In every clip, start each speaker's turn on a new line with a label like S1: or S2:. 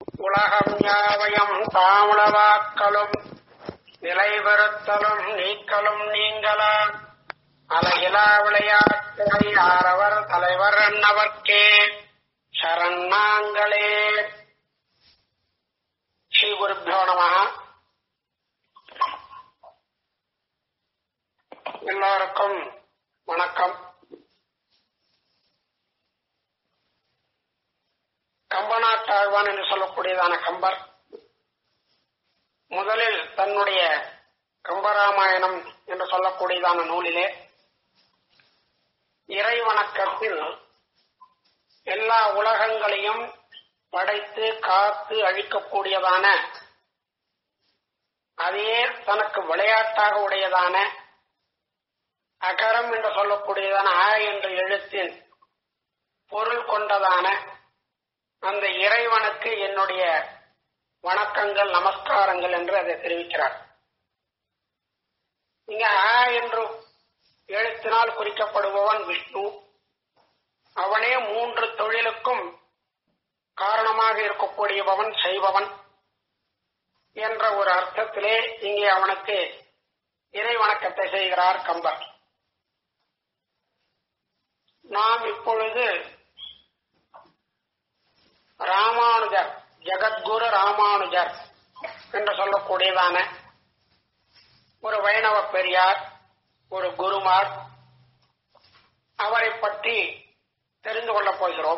S1: உலகம் யாவையும் தாமுளவாக்கலும் நிலைபெறுத்தலும் நீக்கலும் நீங்களா அலகிலா விளையாட்டுகளை ஆரவர் தலைவர் என்னவர்க்கே சரணாங்களே ஸ்ரீ குருப்பியோ நம எல்லோருக்கும் வணக்கம் கம்பனாட்டாழ்வான் என்று சொல்லக்கூடியதான கம்பர் முதலில் தன்னுடைய கம்பராமாயணம் என்று சொல்லக்கூடியதான நூலிலே இறை வணக்கத்தில் எல்லா உலகங்களையும் படைத்து காத்து அழிக்கக்கூடியதான அதே தனக்கு விளையாட்டாக உடையதான அகரம் என்று சொல்லக்கூடியதான அ என்ற எழுத்தின் பொருள் கொண்டதான அந்த இறைவனுக்கு என்னுடைய வணக்கங்கள் நமஸ்காரங்கள் என்று அதை தெரிவிக்கிறார் இங்க அ என்று எழுத்தினால் குறிக்கப்படுபவன் விஷ்ணு அவனே மூன்று தொழிலுக்கும் காரணமாக இருக்கக்கூடியவன் செய்பவன் என்ற ஒரு அர்த்தத்திலே இங்கே அவனுக்கு இறை வணக்கத்தை செய்கிறார் கம்பர் நாம் இப்பொழுது ராமானுஜர் ஜெகத்குரு ராமானுஜர் என்று சொல்லக்கூடியதான ஒரு வைணவ பெரியார் ஒரு குருமார் அவரை பற்றி தெரிந்து கொள்ளப் போகிறோம்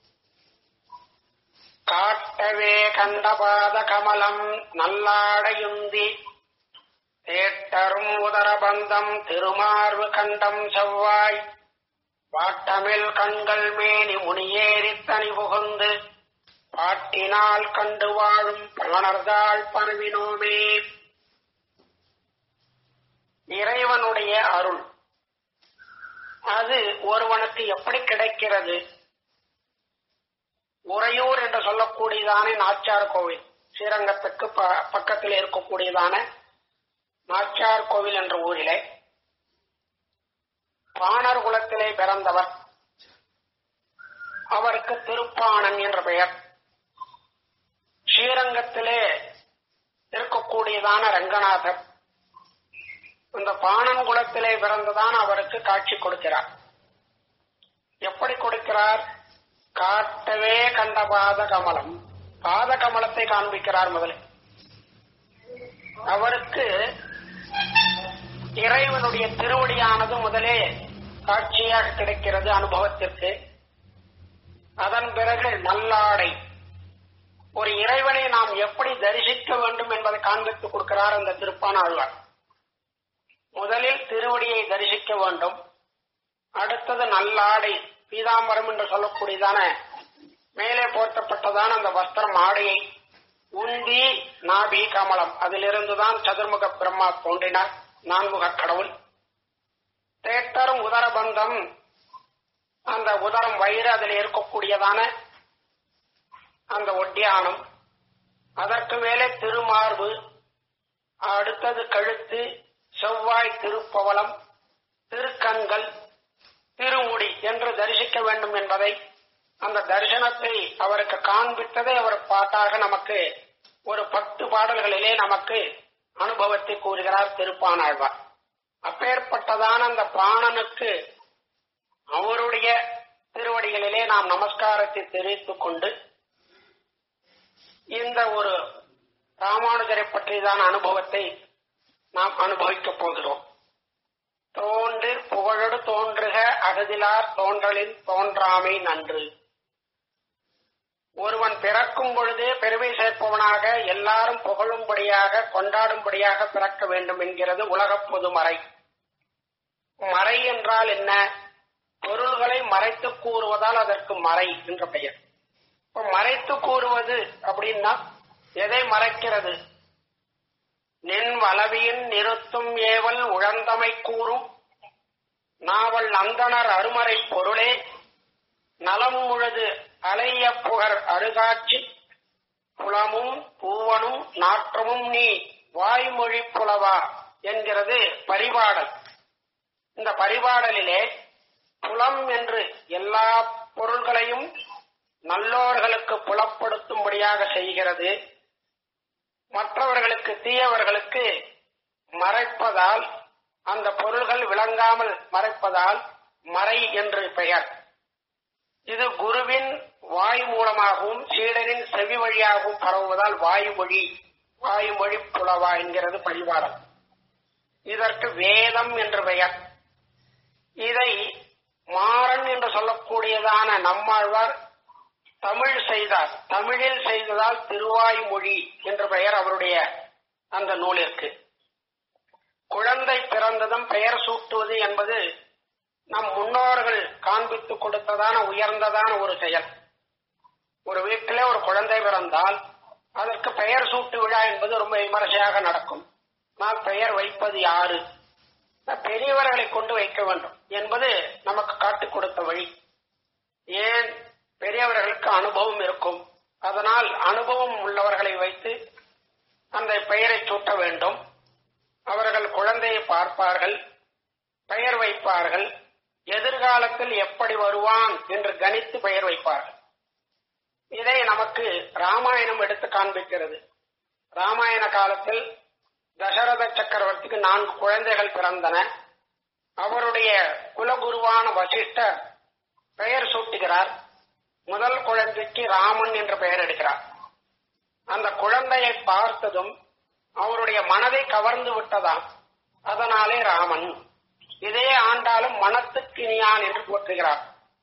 S1: காட்டவே கண்டபாத கமலம் நல்லாடையுந்தி தேட்டரும் உதரபந்தம் திருமார்பு கண்டம் செவ்வாய் வாட்டமில் கண்கள் மேனி முனியேறி தனி புகுந்து பாட்டினால் கண்டு வாழும் பிரணர்தாள் பரவினோமே இறைவனுடைய அருள் அது ஒருவனுக்கு எப்படி கிடைக்கிறது உறையூர் என்று சொல்லக்கூடியதான நாச்சார் கோவில் ஸ்ரீரங்கத்துக்கு பக்கத்தில் இருக்கக்கூடியதான நாச்சார் கோவில் என்ற ஊரிலே பாணர் குலத்திலே பிறந்தவர் அவருக்கு திருப்பாணன் என்ற பெயர் ஸ்ரீரங்கத்திலே இருக்கக்கூடியதான ரங்கநாதர் இந்த பாணன் குலத்திலே பிறந்துதான் அவருக்கு காட்சி கொடுக்கிறார் எப்படி கொடுக்கிறார் காட்டவே கண்ட பாத கமலம் பாத கமலத்தை காண்பிக்கிறார் முதலில் அவருக்கு இறைவனுடைய திருவடியானது முதலே காட்சியாக கிடைக்கிறது அனுபவத்திற்கு அதன் பிறகு நல்லாடை ஒரு இறைவனை நாம் எப்படி தரிசிக்க வேண்டும் என்பதை காண்பித்து கொடுக்கிறார் அந்த திருப்பான ஆழ்வார் முதலில் திருவடியை தரிசிக்க வேண்டும் அடுத்தது நல்லாடை பீதாம்பரம் என்று சொல்லக்கூடியதான மேலே போர்த்தப்பட்டதான அந்த வஸ்திரம் ஆடையை உந்தி நாபி கமலம் அதிலிருந்துதான் சதுர்முக பிரம்மா தோன்றினார் நான்முக கடவுள் தேட்டரும் உதரபந்தம் அந்த உதரம் வயிறு அதில் இருக்கக்கூடியதான அந்த ஒட்டியானம் அதற்கு மேலே திருமார்பு அடுத்தது கழுத்து செவ்வாய் திருப்பவலம் திருக்கண்கள் திருமுடி என்று தரிசிக்க வேண்டும் என்பதை அந்த தரிசனத்தை அவருக்கு காண்பித்ததை அவர் பாட்டாக நமக்கு ஒரு பத்து பாடல்களிலே நமக்கு அனுபவத்தை கூறுகிறார் திருப்பானாழ்வார் அப்பேற்பட்டதான அந்த பாணனுக்கு அவருடைய திருவடிகளிலே நாம் நமஸ்காரத்தை தெரிவித்துக் கொண்டு இந்த ஒரு ராமானுஜரை பற்றியதான அனுபவத்தை நாம் அனுபவிக்கப் போகிறோம் தோன்றிற் புகழோடு தோன்றுக அகதிலார் தோன்றலின் தோன்றாமை நன்று ஒருவன் பிறக்கும் பொழுதே பெருமை சேர்ப்பவனாக எல்லாரும் புகழும்படியாக கொண்டாடும்படியாக பிறக்க வேண்டும் என்கிறது உலகப் பொதுமறை மறை என்றால் என்ன பொருள்களை மறைத்து கூறுவதால் அதற்கு மறை என்ற பெயர் இப்ப மறைத்து கூறுவது அப்படின்னா எதை மறைக்கிறது நின் வளவியின் நிறுத்தும் ஏவல் உழந்தமை கூறும் நாவல் அந்தனர் அருமறை பொருளே நலம் முழுது அலைய புகர் அருகாட்சி புலமும் பூவனும் நாற்றமும் நீ வாய்மொழி புலவா என்கிறது பரிபாடல் இந்த பரிபாடலிலே புலம் என்று எல்லா பொருள்களையும் நல்லோர்களுக்கு புலப்படுத்தும்படியாக செய்கிறது மற்றவர்களுக்கு தீயவர்களுக்கு மறைப்பதால் அந்த பொருள்கள் விளங்காமல் மறைப்பதால் மறை என்று பெயர் இது குருவின் வாய் மூலமாகவும் சீடனின் செவி வழியாகவும் பரவுவதால் வாய்மொழி வாய்மொழி புலவா என்கிறது பரிவாரம் இதற்கு வேதம் என்று பெயர் இதை மாறன் என்று சொல்லக்கூடியதான நம்மாழ்வார் தமிழ் செய்தார் தமிழில் செய்ததால் திருவாய்மொழி என்று பெயர் அவருடைய அந்த நூலிற்கு குழந்தை பிறந்ததும் பெயர் சூட்டுவது என்பது நம் முன்னோர்கள் காண்பித்துக் கொடுத்ததான உயர்ந்ததான ஒரு செயல் ஒரு வீட்டிலே ஒரு குழந்தை பிறந்தால் அதற்கு பெயர் சூட்டு விழா என்பது ரொம்ப விமர்சையாக நடக்கும் நான் பெயர் வைப்பது யாரு பெரியவர்களை கொண்டு வைக்க வேண்டும் என்பது நமக்கு காட்டிக் கொடுத்த வழி ஏன் பெரியவர்களுக்கு அனுபவம் இருக்கும் அதனால் அனுபவம் உள்ளவர்களை வைத்து அந்த பெயரை சூட்ட வேண்டும் அவர்கள் குழந்தையை பார்ப்பார்கள் பெயர் வைப்பார்கள் எதிர்காலத்தில் எப்படி வருவான் என்று கணித்து பெயர் வைப்பார்கள் இதை நமக்கு ராமாயணம் எடுத்து காண்பிக்கிறது ராமாயண காலத்தில் தசரத சக்கரவர்த்திக்கு நான்கு குழந்தைகள் பிறந்தன அவருடைய குலகுருவான வசிஷ்டர் பெயர் சூட்டுகிறார் முதல் குழந்தைக்கு ராமன் என்ற பெயர் எடுக்கிறார் அந்த குழந்தையை பார்த்ததும் அவருடைய மனதை கவர்ந்து விட்டதாம் அதனாலே ராமன் இதே ஆண்டாலும் மனத்துக்கு இனியான் என்று போற்றுகிறார்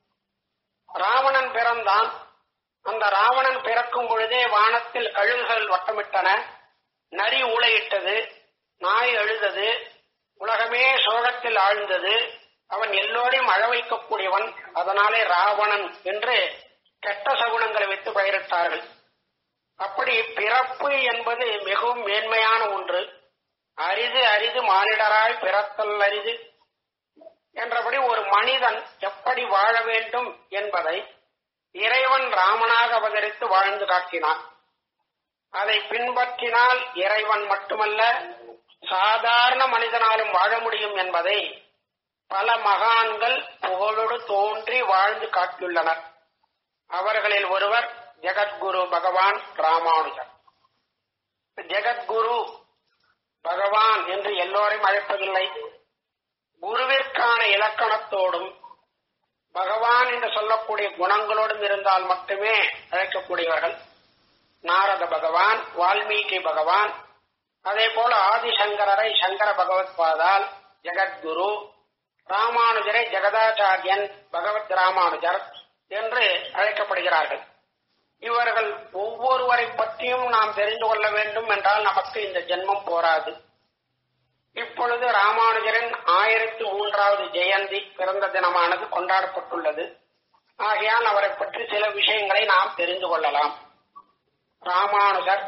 S1: ராவணன் பிறந்தான் அந்த ராவணன் பிறக்கும் பொழுதே வானத்தில் கழுகுகள் வட்டமிட்டன நரி ஊளையிட்டது நாய் எழுதது உலகமே சோகத்தில் ஆழ்ந்தது அவன் எல்லோரையும் அழ வைக்கக்கூடியவன் அதனாலே ராவணன் என்று கெட்ட சகுனங்களை வைத்து பெயரிட்டார்கள் அப்படி பிறப்பு என்பது மிகவும் மேன்மையான ஒன்று அரிது அரிது மானிடராய் பிறத்தல் அரிது என்றபடி ஒரு மனிதன் எப்படி வாழ வேண்டும் என்பதை இறைவன் ராமனாக அவதரித்து வாழ்ந்து காட்டினான் அதை பின்பற்றினால் இறைவன் மட்டுமல்ல சாதாரண மனிதனாலும் வாழ முடியும் என்பதை பல மகான்கள் புகழோடு தோன்றி வாழ்ந்து காட்டியுள்ளனர் அவர்களில் ஒருவர் ஜெகத்குரு பகவான் ராமானுஜர் ஜெகத்குரு பகவான் என்று எல்லோரையும் அழைப்பதில்லை குருவிற்கான இலக்கணத்தோடும் பகவான் என்று சொல்லக்கூடிய குணங்களோடும் இருந்தால் மட்டுமே அழைக்கக்கூடியவர்கள் நாரத பகவான் வால்மீகி பகவான் அதே போல ஆதிசங்கரரை சங்கர பகவத் பாதால் ஜெகத்குரு ராமானுஜரை ஜெகதாச்சாரியன் பகவத் ராமானுஜர் என்று அழைக்கப்படுகிறார்கள் இவர்கள் ஒவ்வொருவரை பற்றியும் நாம் தெரிந்து கொள்ள வேண்டும் என்றால் நமக்கு இந்த ஜென்மம் போராது இப்பொழுது ராமானுஜரின் ஆயிரத்தி மூன்றாவது ஜெயந்தி பிறந்த தினமானது கொண்டாடப்பட்டுள்ளது ஆகையால் அவரை பற்றி சில விஷயங்களை நாம் தெரிந்து கொள்ளலாம் ராமானுஜர்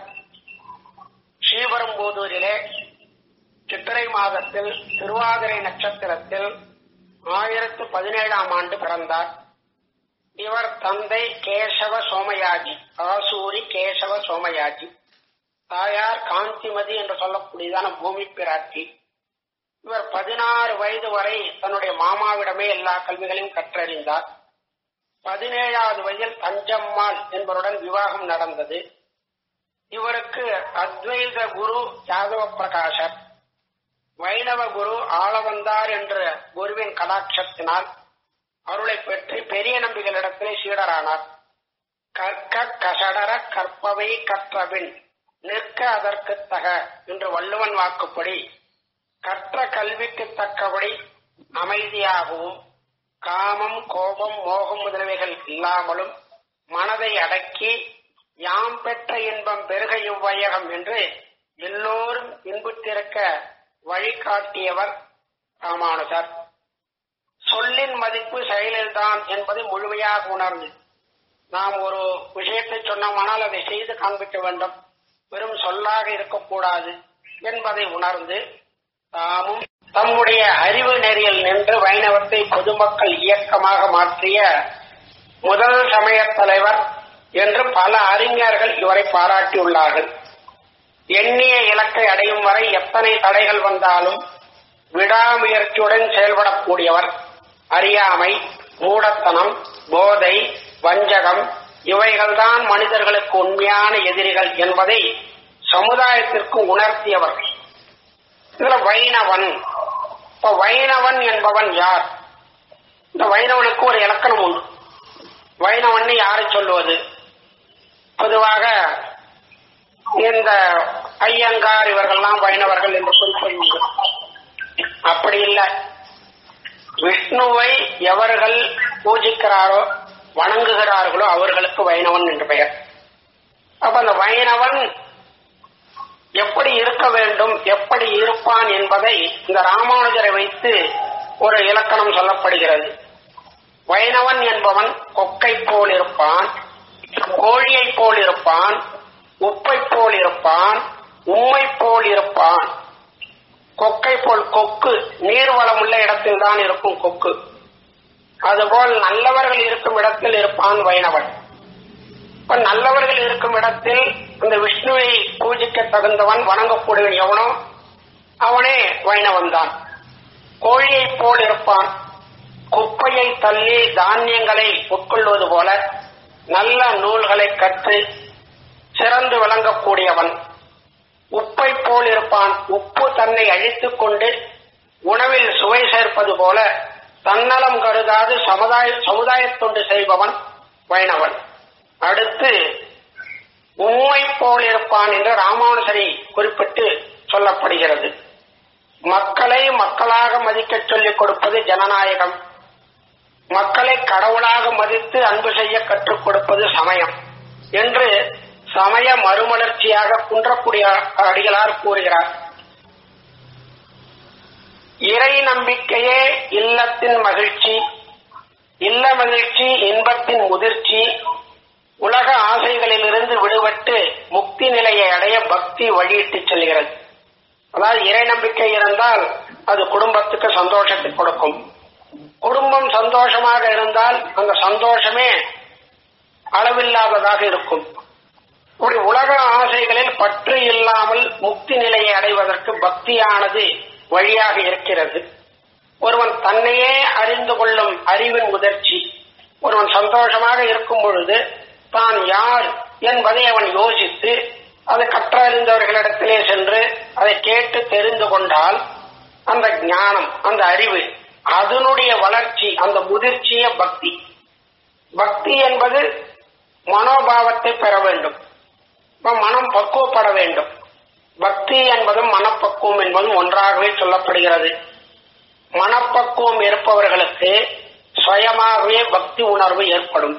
S1: ஸ்ரீபெரும்புதூரிலே சித்திரை மாதத்தில் திருவாதிரை நட்சத்திரத்தில் ஆயிரத்து பதினேழாம் ஆண்டு பிறந்தார் இவர் தந்தை கேசவ சோமயாஜி ஆசூரி கேசவ சோமயாஜி தாயார் காந்திமதி என்று சொல்லக்கூடியதான பூமி பிராட்டி இவர் பதினாறு வயது வரை தன்னுடைய மாமாவிடமே எல்லா கல்விகளையும் கற்றறிந்தார் பதினேழாவது வயதில் தஞ்சம்மாள் என்பவருடன் விவாகம் நடந்தது இவருக்கு அத்வைத குரு யாதவ பிரகாசர் வைணவ குரு ஆளவந்தார் என்ற குருவின் கடாட்சத்தினால் அருளை பெற்று பெரிய நம்பிகளிடத்திலே சீடரானார் கற்க கசடர கற்பவை கற்றபின் நிற்க அதற்கு தக என்று வள்ளுவன் வாக்குப்படி கற்ற கல்விக்கு தக்கபடி அமைதியாகவும் காமம் கோபம் மோகம் முதலியவைகள் இல்லாமலும் மனதை அடக்கி யாம் பெற்ற இன்பம் பெருக இவ்வையகம் என்று எல்லோரும் இன்புற்றிருக்க வழிகாட்டியவர் ராமானுஜர் சொல்லின் மதிப்பு செயலில்தான் என்பதை முழுமையாக உணர்ந்து நாம் ஒரு விஷயத்தை சொன்னோமானால் அதை செய்து காண்பிக்க வேண்டும் வெறும் சொல்லாக இருக்கக்கூடாது என்பதை உணர்ந்து தாமும் தம்முடைய அறிவு நெறியில் நின்று வைணவத்தை பொதுமக்கள் இயக்கமாக மாற்றிய முதல் சமய தலைவர் என்று பல அறிஞர்கள் இவரை பாராட்டியுள்ளார்கள் எண்ணிய இலக்கை அடையும் வரை எத்தனை தடைகள் வந்தாலும் விடாமுயற்சியுடன் செயல்படக்கூடியவர் அறியாமை மூடத்தனம் போதை வஞ்சகம் இவைகள்தான் மனிதர்களுக்கு உண்மையான எதிரிகள் என்பதை சமுதாயத்திற்கு உணர்த்தியவர்கள் இதுல வைணவன் இப்ப வைணவன் என்பவன் யார் இந்த வைணவனுக்கு ஒரு இலக்கணம் உண்டு வைணவன் யாரை சொல்லுவது பொதுவாக இந்த ஐயங்கார் இவர்கள்லாம் வைணவர்கள் என்று குறிப்பிடுவது அப்படி இல்லை விஷ்ணுவை எவர்கள் பூஜிக்கிறாரோ வணங்குகிறார்களோ அவர்களுக்கு வைணவன் என்று பெயர் அப்ப அந்த வைணவன் எப்படி இருக்க வேண்டும் எப்படி இருப்பான் என்பதை இந்த ராமானுஜரை வைத்து ஒரு இலக்கணம் சொல்லப்படுகிறது வைணவன் என்பவன் கொக்கை போல் இருப்பான் கோழியை போல் இருப்பான் உப்பை போல் இருப்பான் உம்மை போல் இருப்பான் கொக்கை போல் கொக்கு நீர்வளம் உள்ள இடத்தில் தான் இருக்கும் கொக்கு அதுபோல் நல்லவர்கள் இருக்கும் இடத்தில் இருப்பான் வைணவன் இப்ப நல்லவர்கள் இருக்கும் இடத்தில் இந்த விஷ்ணுவை பூஜிக்க தகுந்தவன் வணங்கக்கூடியவன் எவனோ அவனே வைணவன் தான் கோழியை போல் இருப்பான் குப்பையை தள்ளி தானியங்களை உட்கொள்வது போல நல்ல நூல்களை கற்று சிறந்து விளங்கக்கூடியவன் உப்பை போல் இருப்பான் உப்பு தன்னை அழித்துக் கொண்டு உணவில் சுவை சேர்ப்பது போல தன்னலம் கருதாது சமுதாய சமுதாய தொண்டு செய்பவன் வைணவன் அடுத்து உண்மை போல் இருப்பான் என்று ராமானுசரை குறிப்பிட்டு சொல்லப்படுகிறது மக்களை மக்களாக மதிக்க சொல்லிக் கொடுப்பது ஜனநாயகம் மக்களை கடவுளாக மதித்து அன்பு செய்ய கற்றுக் கொடுப்பது சமயம் என்று சமய மறுமலர்ச்சியாக குன்றக்கூடிய அடிகளார் கூறுகிறார் இறை நம்பிக்கையே இல்லத்தின் மகிழ்ச்சி இல்ல மகிழ்ச்சி இன்பத்தின் முதிர்ச்சி உலக ஆசைகளிலிருந்து விடுபட்டு முக்தி நிலையை அடைய பக்தி வழியிட்டு செல்கிறது அதாவது இறை நம்பிக்கை இருந்தால் அது குடும்பத்துக்கு சந்தோஷத்தை கொடுக்கும் குடும்பம் சந்தோஷமாக இருந்தால் அந்த சந்தோஷமே அளவில்லாததாக இருக்கும் ஒரு உலக ஆசைகளில் பற்று இல்லாமல் முக்தி நிலையை அடைவதற்கு பக்தியானது வழியாக இருக்கிறது ஒருவன் தன்னையே அறிந்து கொள்ளும் அறிவின் முதிர்ச்சி ஒருவன் சந்தோஷமாக இருக்கும் பொழுது தான் யார் என்பதை அவன் யோசித்து அதை கற்றறிந்தவர்களிடத்திலே சென்று அதை கேட்டு தெரிந்து கொண்டால் அந்த ஞானம் அந்த அறிவு அதனுடைய வளர்ச்சி அந்த முதிர்ச்சிய பக்தி பக்தி என்பது மனோபாவத்தை பெற வேண்டும் மனம் பக்குவப்பட வேண்டும் பக்தி என்பதும் மனப்பக்குவம் என்பதும் ஒன்றாகவே சொல்லப்படுகிறது மனப்பக்குவம் இருப்பவர்களுக்கு சுயமாகவே பக்தி உணர்வு ஏற்படும்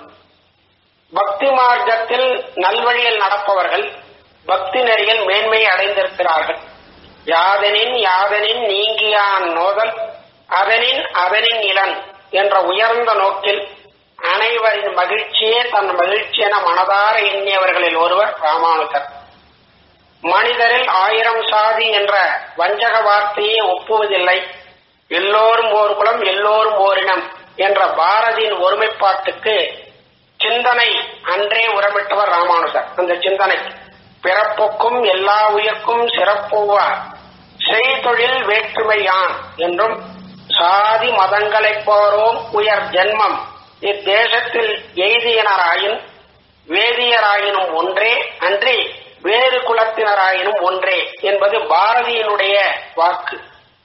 S1: பக்தி மார்க்கத்தில் நல்வழியில் நடப்பவர்கள் பக்தி நெறியில் மேன்மையை அடைந்திருக்கிறார்கள் யாதனின் யாதனின் நீங்கியான் நோதல் அதனின் அதனின் இளன் என்ற உயர்ந்த நோக்கில் அனைவரின் மகிழ்ச்சியே தன் மகிழ்ச்சி என மனதார எண்ணியவர்களில் ஒருவர் ராமானுஜர் மனிதரில் ஆயிரம் சாதி என்ற வஞ்சக வார்த்தையே ஒப்புவதில்லை எல்லோரும் ஓர் குலம் எல்லோரும் ஓரினம் என்ற பாரதியின் ஒருமைப்பாட்டுக்கு சிந்தனை அன்றே உரமிட்டவர் ராமானுஜர் அந்த சிந்தனை பிறப்புக்கும் எல்லா உயிர்க்கும் சிறப்புவார் செய்தொழில் வேற்றுமையான் என்றும் சாதி மதங்களைப் போரோம் உயர் ஜென்மம் இத்தேசத்தில் எய்தியனராயின் வேதியராயினும் ஒன்றே அன்றி வேறு குலத்தினராயினும் ஒன்றே என்பது பாரதியினுடைய வாக்கு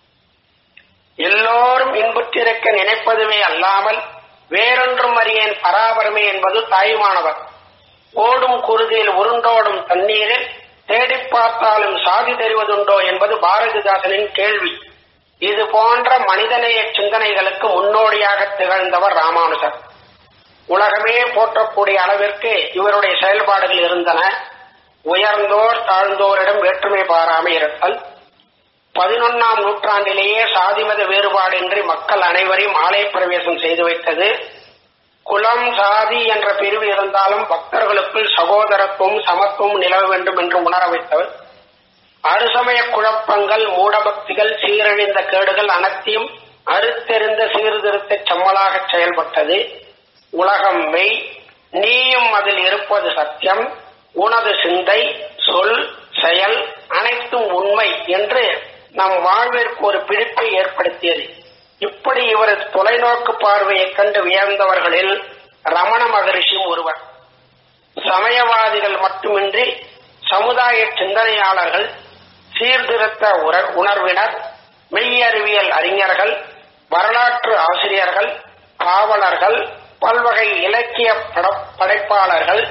S1: எல்லோரும் இன்புற்றிருக்க நினைப்பதுவே அல்லாமல் வேறொன்றும் அறியேன் பராபரமே என்பது தாயுமானவர் ஓடும் குருதியில் உருண்டோடும் தண்ணீரில் தேடிப் பார்த்தாலும் சாதி தெரிவதுண்டோ என்பது பாரதிதாசனின் கேள்வி இது போன்ற மனிதநேய சிந்தனைகளுக்கு முன்னோடியாக திகழ்ந்தவர் ராமானுஜர் உலகமே போற்றக்கூடிய அளவிற்கு இவருடைய செயல்பாடுகள் இருந்தன உயர்ந்தோர் தாழ்ந்தோரிடம் வேற்றுமை பாராமல் இருத்தல் பதினொன்னாம் நூற்றாண்டிலேயே சாதிமத வேறுபாடின்றி மக்கள் அனைவரையும் ஆலய பிரவேசம் செய்து வைத்தது குலம் சாதி என்ற பிரிவு இருந்தாலும் பக்தர்களுக்குள் சகோதரத்துவம் சமத்துவம் நிலவ வேண்டும் என்று உணர வைத்தவர் அறுசமய குழப்பங்கள் மூடபக்திகள் சீரழிந்த கேடுகள் அனைத்தையும் அறுத்தெறிந்த சீர்திருத்த செம்மலாக செயல்பட்டது உலகம் மெய் நீயும் அதில் இருப்பது சத்தியம் உனது சிந்தை சொல் செயல் அனைத்தும் உண்மை என்று நம் வாழ்விற்கு ஒரு பிடிப்பை ஏற்படுத்தியது இப்படி இவரது தொலைநோக்கு பார்வையைக் கண்டு வியந்தவர்களில் ரமண மகரிஷியும் ஒருவர் சமயவாதிகள் மட்டுமின்றி சமுதாய சிந்தனையாளர்கள் சீர்திருத்த உற- உணர்வினர் மெய்யறிவியல் அறிஞர்கள் வரலாற்று ஆசிரியர்கள் பாவலர்கள் பல்வகை இலக்கிய பட- படைப்பாளர்கள்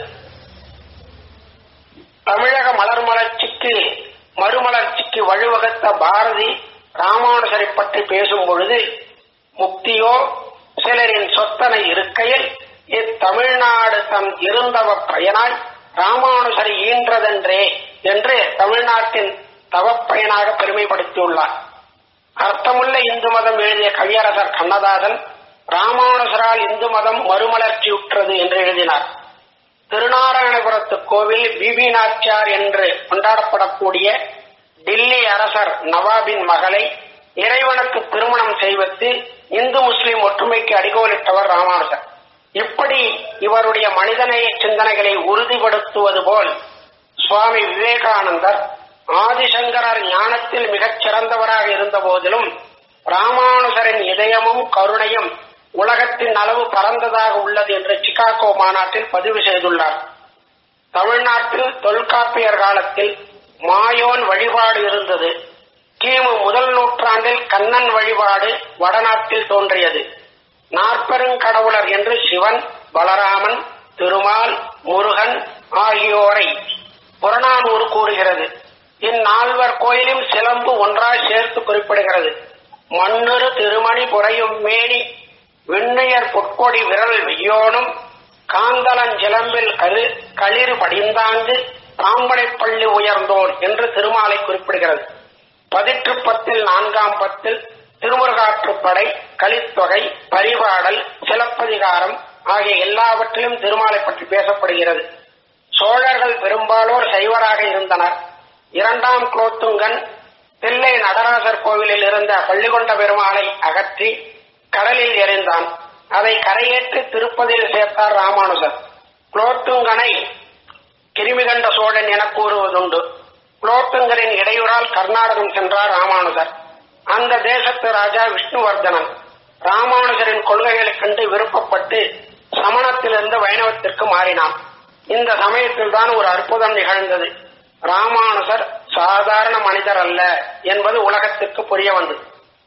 S1: தமிழக மலர் மலர்ச்சிக்கு மறுமலர்ச்சிக்கு வழிவகுத்த பாரதி ராமானுஜரை பற்றி பேசும் பொழுது முக்தியோ சிலரின் சொத்தனை இருக்கையில் இத்தமிழ்நாடு தம் இருந்தவ பயனாய் ராமானுஜரை ஈன்றதென்றே என்று தமிழ்நாட்டின் தவப்பயனாக பெருமைப்படுத்தியுள்ளார் அர்த்தமுள்ள இந்து மதம் எழுதிய கவியரசர் கண்ணதாசன் ராமானுஜரால் இந்து மதம் மறுமலர்ச்சியுற்றது என்று எழுதினார் திருநாராயணபுரத்து கோவில் பிபி நாச்சியார் என்று கொண்டாடப்படக்கூடிய டில்லி அரசர் நவாபின் மகளை இறைவனுக்கு திருமணம் செய்வித்து இந்து முஸ்லிம் ஒற்றுமைக்கு அடிகோலிட்டவர் ராமானுஜர் இப்படி இவருடைய மனிதநேய சிந்தனைகளை உறுதிப்படுத்துவது போல் சுவாமி விவேகானந்தர் ஆதிசங்கரர் ஞானத்தில் மிகச் சிறந்தவராக இருந்த போதிலும் ராமானுஜரின் இதயமும் கருணையும் உலகத்தின் அளவு பரந்ததாக உள்ளது என்று சிகாகோ மாநாட்டில் பதிவு செய்துள்ளார் தமிழ்நாட்டில் தொல்காப்பியர் காலத்தில் மாயோன் வழிபாடு இருந்தது கிமு முதல் நூற்றாண்டில் கண்ணன் வழிபாடு வடநாட்டில் தோன்றியது நாற்பெருங்கடவுளர் என்று சிவன் பலராமன் திருமால் முருகன் ஆகியோரை புறநானூறு கூறுகிறது இந்நால்வர் கோயிலும் சிலம்பு ஒன்றாய் சேர்த்து குறிப்பிடுகிறது மண்ணொரு திருமணி புரையும் மேனி விண்ணுயர் பொற்கொடி விரல் வெய்யோனும் காந்தலஞ்சிலம்பில் கரு களிறு படிந்தாங்கு தாம்படைப் பள்ளி உயர்ந்தோன் என்று திருமாலை குறிப்பிடுகிறது பதிற்று பத்தில் நான்காம் பத்தில் திருமுருகாற்றுப்படை கலித்தொகை பரிபாடல் சிலப்பதிகாரம் ஆகிய எல்லாவற்றிலும் திருமாலை பற்றி பேசப்படுகிறது சோழர்கள் பெரும்பாலோர் சைவராக இருந்தனர் இரண்டாம் குலோத்துங்கன் தில்லை நடராசர் கோவிலில் இருந்த பள்ளிகொண்ட பெருமாளை அகற்றி கடலில் எறிந்தான் அதை கரையேற்றி திருப்பதியில் சேர்த்தார் ராமானுஜர் குலோத்துங்கனை கிருமிகண்ட சோழன் என கூறுவதுண்டு குலோத்துங்கரின் இடையூறால் கர்நாடகம் சென்றார் ராமானுஜர் அந்த தேசத்து ராஜா விஷ்ணுவர்தனன் ராமானுஜரின் கொள்கைகளைக் கண்டு விருப்பப்பட்டு சமணத்திலிருந்து வைணவத்திற்கு மாறினான் இந்த சமயத்தில் தான் ஒரு அற்புதம் நிகழ்ந்தது ராமானுஜர் சாதாரண மனிதர் அல்ல என்பது உலகத்திற்கு புரிய வந்தது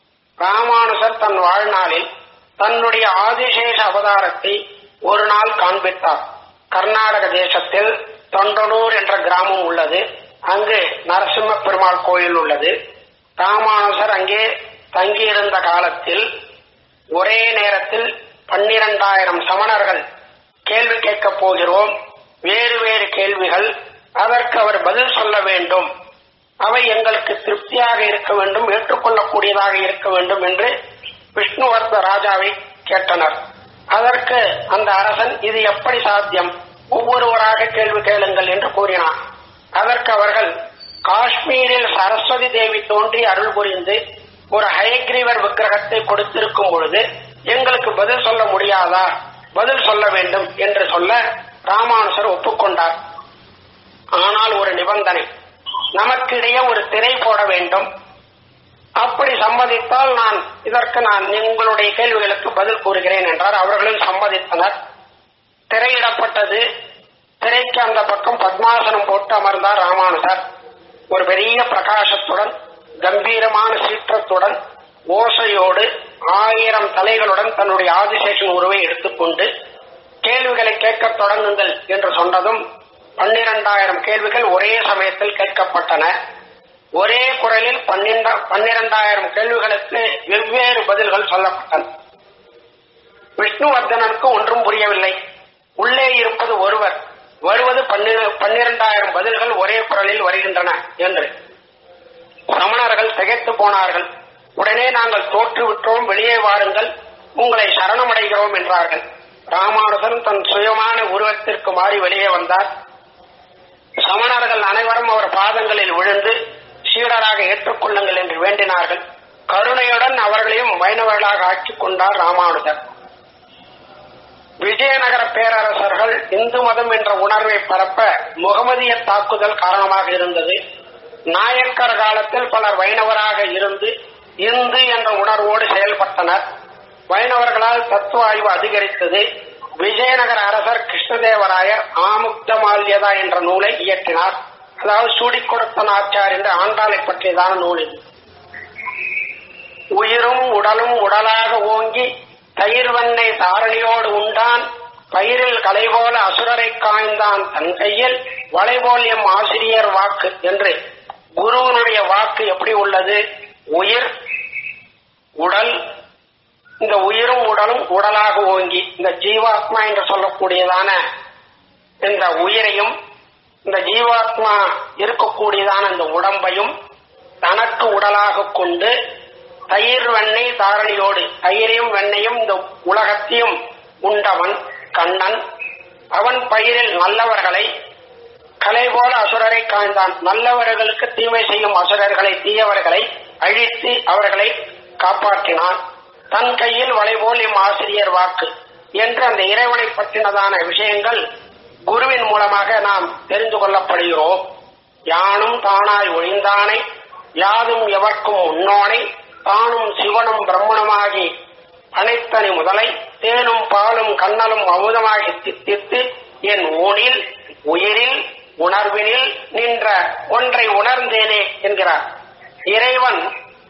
S1: ராமானுஜர் தன் வாழ்நாளில் தன்னுடைய ஆதிசேஷ அவதாரத்தை ஒரு நாள் காண்பித்தார் கர்நாடக தேசத்தில் தொண்டனூர் என்ற கிராமம் உள்ளது அங்கு நரசிம்ம பெருமாள் கோயில் உள்ளது ராமானுஜர் அங்கே தங்கியிருந்த காலத்தில் ஒரே நேரத்தில் பன்னிரண்டாயிரம் சமணர்கள் கேள்வி கேட்கப் போகிறோம் வேறு வேறு கேள்விகள் அதற்கு அவர் பதில் சொல்ல வேண்டும் அவை எங்களுக்கு திருப்தியாக இருக்க வேண்டும் ஏற்றுக்கொள்ளக்கூடியதாக இருக்க வேண்டும் என்று விஷ்ணுவர்த ராஜாவை கேட்டனர் அதற்கு அந்த அரசன் இது எப்படி சாத்தியம் ஒவ்வொருவராக கேள்வி கேளுங்கள் என்று கூறினார் அதற்கு அவர்கள் காஷ்மீரில் சரஸ்வதி தேவி தோன்றி அருள் புரிந்து ஒரு ஹயக்ரீவர் விக்கிரகத்தை கொடுத்திருக்கும் பொழுது எங்களுக்கு பதில் சொல்ல முடியாதா பதில் சொல்ல வேண்டும் என்று சொல்ல ராமானுஜர் ஒப்புக்கொண்டார் ஆனால் ஒரு நிபந்தனை நமக்கிடையே ஒரு திரை போட வேண்டும் அப்படி சம்மதித்தால் நான் இதற்கு நான் உங்களுடைய கேள்விகளுக்கு பதில் கூறுகிறேன் என்றார் அவர்களும் சம்மதித்தனர் திரையிடப்பட்டது திரைக்கு அந்த பக்கம் பத்மாசனம் போட்டு அமர்ந்தார் ராமானுஜர் ஒரு பெரிய பிரகாசத்துடன் கம்பீரமான சீற்றத்துடன் ஓசையோடு ஆயிரம் தலைகளுடன் தன்னுடைய ஆதிசேஷன் உருவை எடுத்துக்கொண்டு கேள்விகளை கேட்கத் தொடங்குங்கள் என்று சொன்னதும் பன்னிரண்டாயிரம் கேள்விகள் ஒரே சமயத்தில் கேட்கப்பட்டன ஒரே குரலில் பன்னிரண்ட பன்னிரண்டாயிரம் கேள்விகளுக்கு வெவ்வேறு பதில்கள் சொல்லப்பட்டன விஷ்ணுவர்தனனுக்கு ஒன்றும் புரியவில்லை உள்ளே இருப்பது ஒருவர் வருவது பன்னிர- பன்னிரண்டாயிரம் பதில்கள் ஒரே குரலில் வருகின்றன என்று சமணர்கள் திகைத்து போனார்கள் உடனே நாங்கள் தோற்று விட்டோம் வெளியே வாருங்கள் உங்களை சரணமடைகிறோம் என்றார்கள் ராமானுஜன் தன் சுயமான உருவத்திற்கு மாறி வெளியே வந்தார் சமணர்கள் அனைவரும் அவர் பாதங்களில் விழுந்து சீடராக ஏற்றுக்கொள்ளுங்கள் என்று வேண்டினார்கள் கருணையுடன் அவர்களையும் வைணவர்களாக ஆக்கிக் கொண்டார் ராமானுஜர் விஜயநகர பேரரசர்கள் இந்து மதம் என்ற உணர்வை பரப்ப முகமதிய தாக்குதல் காரணமாக இருந்தது நாயக்கர் காலத்தில் பலர் வைணவராக இருந்து இந்து என்ற உணர்வோடு செயல்பட்டனர் வைணவர்களால் தத்துவ ஆய்வு அதிகரித்தது விஜயநகர அரசர் கிருஷ்ணதேவராயர் ஆமுக்த மால்யதா என்ற நூலை இயற்றினார் அதாவது சூடிக் கொடுத்த நாச்சார் என்ற ஆண்டாளை பற்றியதான நூல் இது உயிரும் உடலும் உடலாக ஓங்கி தயிர்வண்ணை தாரணியோடு உண்டான் பயிரில் கலைபோல அசுரரை காய்ந்தான் தன் கையில் வளைபோல் எம் ஆசிரியர் வாக்கு என்று குருவனுடைய வாக்கு எப்படி உள்ளது உயிர் உடல் இந்த உயிரும் உடலும் உடலாக ஓங்கி இந்த ஜீவாத்மா என்று சொல்லக்கூடியதான இந்த உயிரையும் இந்த ஜீவாத்மா இருக்கக்கூடியதான இந்த உடம்பையும் தனக்கு உடலாக கொண்டு தயிர் வெண்ணெய் தாரணியோடு தயிரையும் வெண்ணையும் இந்த உலகத்தையும் உண்டவன் கண்ணன் அவன் பயிரில் நல்லவர்களை கலை போல அசுரரை காய்ந்தான் நல்லவர்களுக்கு தீமை செய்யும் அசுரர்களை தீயவர்களை அழித்து அவர்களை காப்பாற்றினான் தன் கையில் வளைபோல் எம் ஆசிரியர் வாக்கு என்று அந்த இறைவனை பற்றினதான விஷயங்கள் குருவின் மூலமாக நாம் தெரிந்து கொள்ளப்படுகிறோம் யானும் தானாய் ஒழிந்தானை யாதும் எவர்க்கும் முன்னோனை தானும் சிவனும் பிரம்மணமாகி அனைத்தனி முதலை தேனும் பாலும் கண்ணலும் அமுதமாகி தித்தித்து என் ஊனில் உயிரில் உணர்வினில் நின்ற ஒன்றை உணர்ந்தேனே என்கிறார் இறைவன்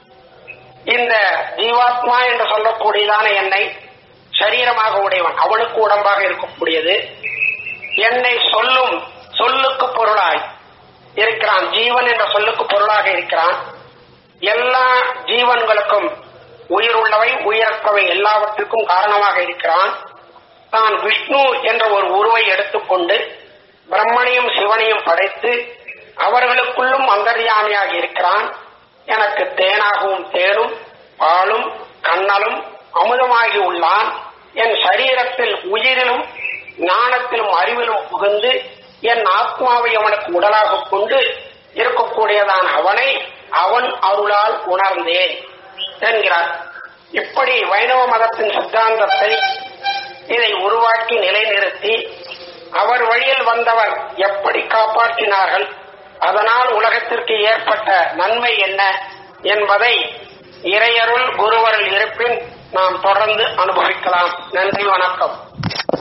S1: இந்த ஜீவாத்மா என்று சொல்லக்கூடியதான என்னை சரீரமாக உடையவன் அவனுக்கு உடம்பாக இருக்கக்கூடியது என்னை சொல்லும் சொல்லுக்கு பொருளாய் இருக்கிறான் ஜீவன் என்ற சொல்லுக்கு பொருளாக இருக்கிறான் எல்லா ஜீவன்களுக்கும் உயிர் உள்ளவை உயிரற்றவை எல்லாவற்றுக்கும் காரணமாக இருக்கிறான் தான் விஷ்ணு என்ற ஒரு உருவை எடுத்துக்கொண்டு பிரம்மனையும் சிவனையும் படைத்து அவர்களுக்குள்ளும் அந்தர்யாமியாக இருக்கிறான் எனக்கு தேனாகவும் தேனும் பாலும் கண்ணலும் அமுதமாகி உள்ளான் என் சரீரத்தில் உயிரிலும் ஞானத்திலும் அறிவிலும் புகுந்து என் ஆத்மாவை அவனுக்கு உடலாக கொண்டு இருக்கக்கூடியதான அவனை அவன் அருளால் உணர்ந்தேன் என்கிறார் இப்படி வைணவ மதத்தின் சித்தாந்தத்தை இதை உருவாக்கி நிலைநிறுத்தி அவர் வழியில் வந்தவர் எப்படி காப்பாற்றினார்கள் அதனால் உலகத்திற்கு ஏற்பட்ட நன்மை என்ன என்பதை இறையருள் குருவருள் இருப்பின் நாம் தொடர்ந்து அனுபவிக்கலாம் நன்றி வணக்கம்